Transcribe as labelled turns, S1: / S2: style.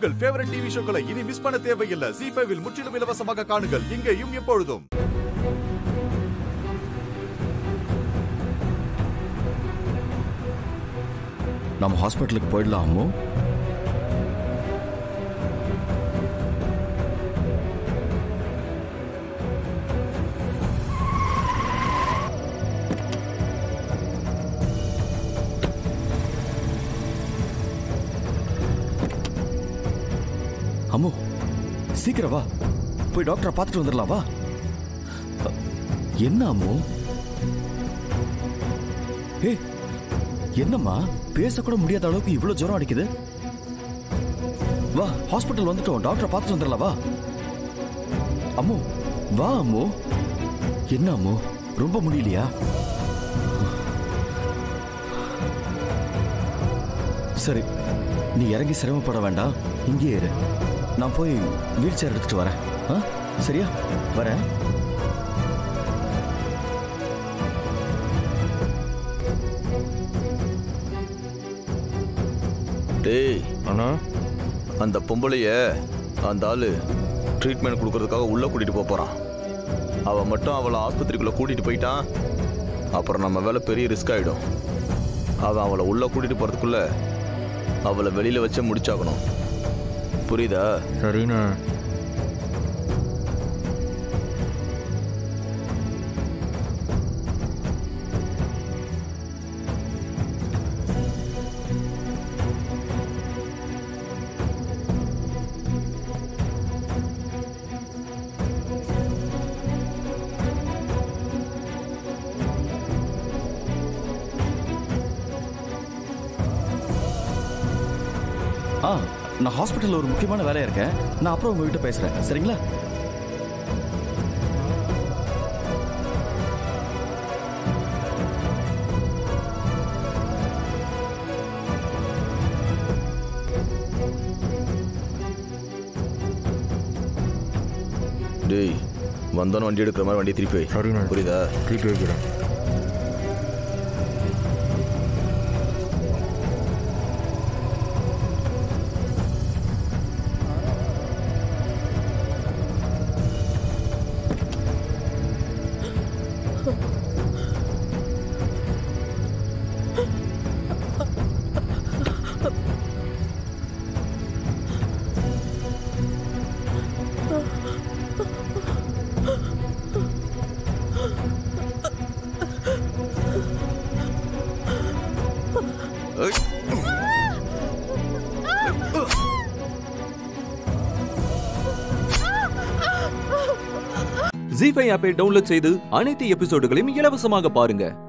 S1: உங்கள் favourite TV ஷோக்களை இனி miss பண்ண தேவையில்லை ஜி ஃபைவில் முற்றிலும் இலவசமாக காணுங்கள் இங்கேயும் எப்பொழுதும்
S2: நம்ம ஹாஸ்பிட்டலுக்கு போயிடலாம் அம்மு அம்மு சீக்கிரம் வா போய் டாக்டரை பார்த்துட்டு வந்துடலாம் வா என்ன அம்மு ஏ என்னம்மா பேசக்கூட முடியாத அளவுக்கு இவ்வளவு ஜுரம் அடிக்குது வா ஹாஸ்பிட்டல் வந்துட்டோம் டாக்டரை பார்த்துட்டு வந்துடலாம் வா அம்மு வா அம்மு என்ன அம்மு ரொம்ப முடியலையா சரி நீ இறங்கி சிரமப்பட வேண்டாம் இங்கேயே இரு நான் போய் வீல் சேர் எடுத்துட்டு வரேன் ஆ சரியா வரேன்
S3: டேய்
S4: அண்ணா
S3: அந்த பொம்பளைய அந்த ஆளு ட்ரீட்மெண்ட் கொடுக்கறதுக்காக உள்ள கூட்டிட்டு போப் போறான் அவ மட்டும் அவளை ஆஸ்பத்திரிக்குள்ள கூட்டிட்டு போயிட்டான் அப்புறம் நம்ம வேலை பெரிய ரிஸ்க் ஆயிடும் அவன் அவளை உள்ள கூட்டிட்டு போறதுக்குள்ள அவளை வெளியில வச்சே முடிச்சாகணும் புரியுதா
S4: சரிண்ணா
S2: ஆ நான் ஹாஸ்பிட்டல்ல ஒரு முக்கியமான வேலையா இருக்கேன் நான் அப்புறம் உங்ககிட்ட பேசுறேன் சரிங்களா
S3: டேய் வந்தோன்னு வண்டி எடுக்கிற மாதிரி வண்டி திருப்பி வை.
S4: சரிண்ணா
S3: புரியுதா
S4: திருப்பி வைக்கிறேன்
S3: ஏய்.
S5: ஜி ஃபைவ் ஆப்பை டவுன்லோட் செய்து அனைத்து எபிசோடுகளையும் இலவசமாக பாருங்க